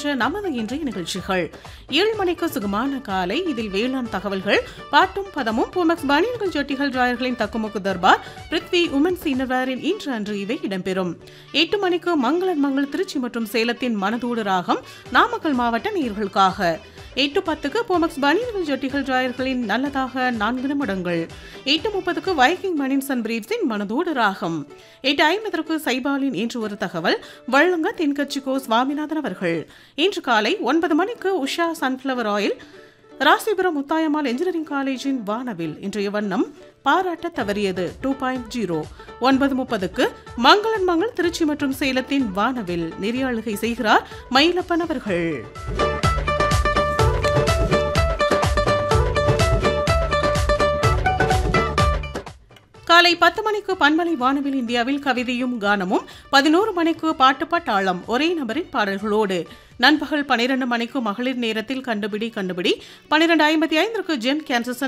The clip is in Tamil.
வருகின்ற நமது இன்றைய நிகழ்ச்சிகள் ஏழு மணிக்கு சுகமான காலை இதில் வேளாண் தகவல்கள் பாட்டும் பதமும் பூமக்ஸ் பனியன்கள் ஜட்டிகள் டிராயர்களின் தக்குமுக்கு தர்பார் பிருத்வி உமன்ஸ் இன்னர்வேரின் இன்று அன்று இவை இடம்பெறும் எட்டு மணிக்கு மங்களன் மங்கள் திருச்சி மற்றும் சேலத்தின் மனதோடு ராகம் நாமக்கல் மாவட்ட நேயர்களுக்காக எட்டு பத்துக்கு போமக்ஸ் பனியன்கள் ஜட்டிகள் டிராயர்களின் நல்லதாக நான்கு நிமிடங்கள் எட்டு முப்பதுக்கு வைக்கிங் மணின்ஸ் அண்ட் பிரீவ்ஸின் மனதோடு ராகம் எட்டு ஐம்பதற்கு சைபாலின் இன்று ஒரு தகவல் வள்ளங்க தென்கட்சிக்கோ சுவாமிநாதன் அவர்கள் இன்று காலை ஒன்பது மணிக்கு Usha sunflower oil Rasipuram Muthayammal engineering காலேஜின் வானவில் இன்றைய வண்ணம் பாராட்ட தவறியது டூ பாயிண்ட் ஜீரோ ஒன்பது முப்பதுக்கு மங்களன் மங்கள் திருச்சி மற்றும் சேலத்தின் வானவில் நெறியாளுகை செய்கிறார் மயிலப்பன் அவர்கள் காலை பத்து மணிக்கு பன்மலை வானவில் இந்தியாவில் கவிதையும் கானமும் பதினோரு மணிக்கு பாட்டு பட்டாளம் ஒரே நபரின் பாடல்களோடு நண்பகல் பனிரெண்டு மணிக்கு மகளிர் நேரத்தில் கண்டுபிடி கண்டுபிடி பனிரெண்டு ஐம்பத்தி ஐந்திற்கு ஜெம் கேன்சர்